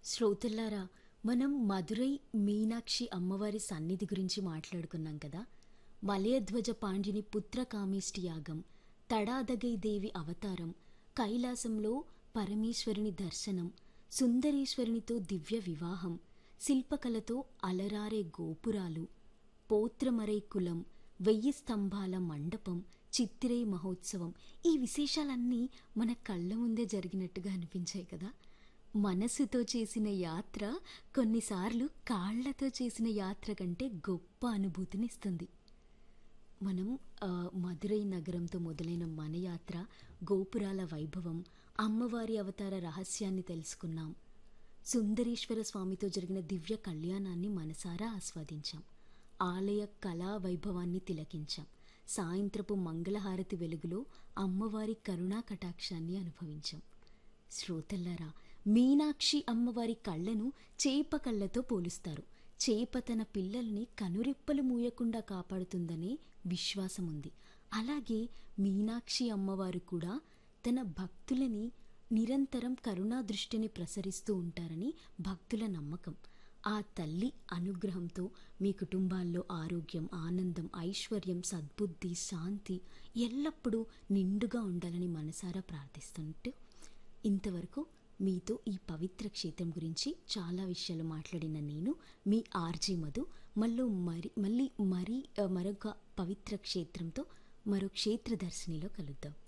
శ్రోతల్లారా మనం మదురై మీనాక్షి అమ్మవారి సన్నిధి గురించి మాట్లాడుకున్నాం కదా మలయధ్వజ పాండ్యుని పుత్ర కామేష్టి యాగం తడాదగై దేవి అవతారం కైలాసంలో పరమేశ్వరుని దర్శనం సుందరేశ్వరునితో దివ్య వివాహం శిల్పకళతో అలరారే గోపురాలు పోత్రమరై కులం వెయ్యి స్తంభాల మండపం చిత్తిరై మహోత్సవం ఈ విశేషాలన్నీ మన కళ్ళ ముందే జరిగినట్టుగా అనిపించాయి కదా మనసుతో చేసిన యాత్ర కొన్నిసార్లు కాళ్లతో చేసిన యాత్ర కంటే గొప్ప అనుభూతినిస్తుంది మనం ఆ, మదురై నగరంతో మొదలైన మన యాత్ర గోపురాల వైభవం అమ్మవారి అవతార రహస్యాన్ని తెలుసుకున్నాం సుందరేశ్వర స్వామితో జరిగిన దివ్య కళ్యాణాన్ని మనసారా ఆస్వాదించాం ఆలయ కళా వైభవాన్ని తిలకించాం సాయంత్రపు మంగళహారతి వెలుగులో అమ్మవారి కరుణా కటాక్షాన్ని అనుభవించాం శ్రోతల్లారా మీనాక్షి అమ్మవారి కళ్ళను చేప కళ్ళతో పోలుస్తారు చేప తన పిల్లల్ని కనురెప్పలు మూయకుండా కాపాడుతుందనే విశ్వాసం ఉంది అలాగే మీనాక్షి అమ్మవారు కూడా తన భక్తులని నిరంతరం కరుణా దృష్టిని ప్రసరిస్తూ ఉంటారని భక్తుల నమ్మకం ఆ తల్లి అనుగ్రహంతో మీ కుటుంబాల్లో ఆరోగ్యం ఆనందం ఐశ్వర్యం సద్బుద్ధి శాంతి ఎల్లప్పుడూ నిండుగా ఉండాలని మనసారా ప్రార్థిస్తుంటూ ఇంతవరకు మీతో ఈ పవిత్ర క్షేత్రం గురించి చాలా విషయాలు మాట్లాడిన నేను మీ ఆర్జే మధు మళ్ళీ మరి మళ్ళీ మరీ ఆ, మరొక పవిత్ర క్షేత్రంతో మరో క్షేత్ర దర్శినిలో కలుద్దాం